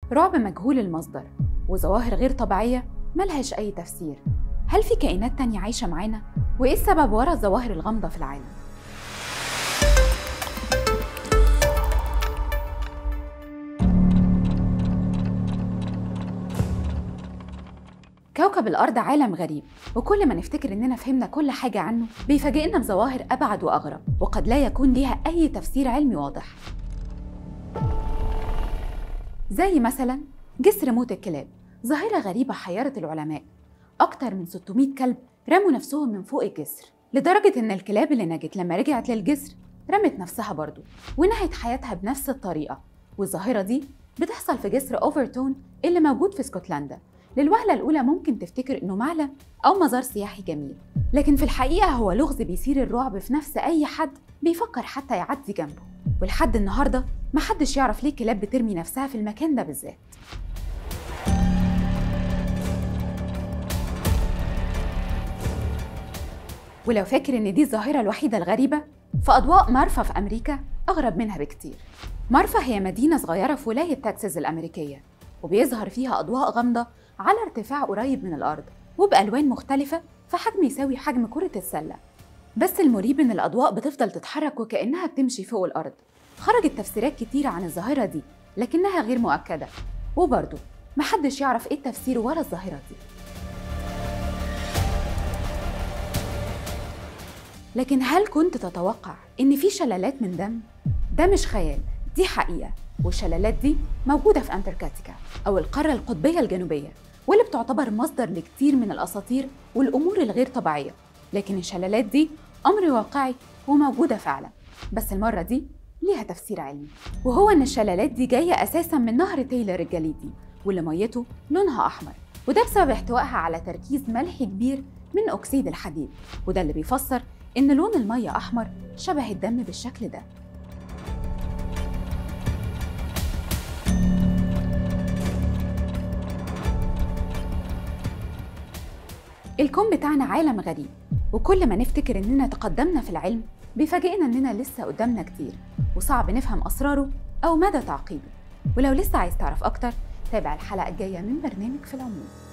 رعب مجهول المصدر وظواهر غير طبيعية ملهاش أي تفسير هل في كائنات تانية عايشة معانا؟ وإيه السبب ورا الظواهر الغامضة في العالم؟ كوكب الأرض عالم غريب وكل ما نفتكر إننا فهمنا كل حاجة عنه بيفاجئنا بظواهر أبعد وأغرب وقد لا يكون ليها أي تفسير علمي واضح زي مثلا جسر موت الكلاب ظاهرة غريبة حيرت العلماء أكتر من 600 كلب رموا نفسهم من فوق الجسر لدرجة إن الكلاب اللي نجت لما رجعت للجسر رمت نفسها برضه ونهت حياتها بنفس الطريقة والظاهرة دي بتحصل في جسر أوفرتون اللي موجود في اسكتلندا للوهلة الأولى ممكن تفتكر إنه معلم أو مزار سياحي جميل لكن في الحقيقة هو لغز بيثير الرعب في نفس أي حد بيفكر حتى يعدي جنبه ولحد النهاردة محدش يعرف ليه الكلاب بترمي نفسها في المكان ده بالذات ولو فاكر إن دي الظاهرة الوحيدة الغريبة فأضواء مارفا في أمريكا أغرب منها بكتير مارفا هي مدينة صغيرة في ولاية تكساس الأمريكية وبيظهر فيها أضواء غامضة على ارتفاع قريب من الأرض وبألوان مختلفة في حجم يساوي حجم كرة السلة بس المريب إن الأضواء بتفضل تتحرك وكأنها بتمشي فوق الأرض خرجت تفسيرات كتيرة عن الظاهرة دي لكنها غير مؤكدة وبرضه محدش يعرف إيه التفسير ورا الظاهرة دي لكن هل كنت تتوقع إن في شلالات من دم؟ ده مش خيال دي حقيقة والشلالات دي موجودة في أنتاركتيكا أو القارة القطبية الجنوبية واللي بتعتبر مصدر لكتير من الأساطير والأمور الغير طبيعية لكن الشلالات دي أمر واقعي وموجودة فعلا بس المرة دي ليها تفسير علمي وهو إن الشلالات دي جاية أساسا من نهر تايلر الجليدي واللي ميته لونها أحمر وده بسبب احتوائها على تركيز ملح كبير من أكسيد الحديد وده اللي بيفسر إن لون المية أحمر شبه الدم بالشكل ده الكون بتاعنا عالم غريب وكل ما نفتكر إننا تقدمنا في العلم بيفاجئنا إننا لسه قدامنا كتير وصعب نفهم أسراره أو مدى تعقيده ولو لسه عايز تعرف أكتر تابع الحلقة الجاية من برنامج في العموم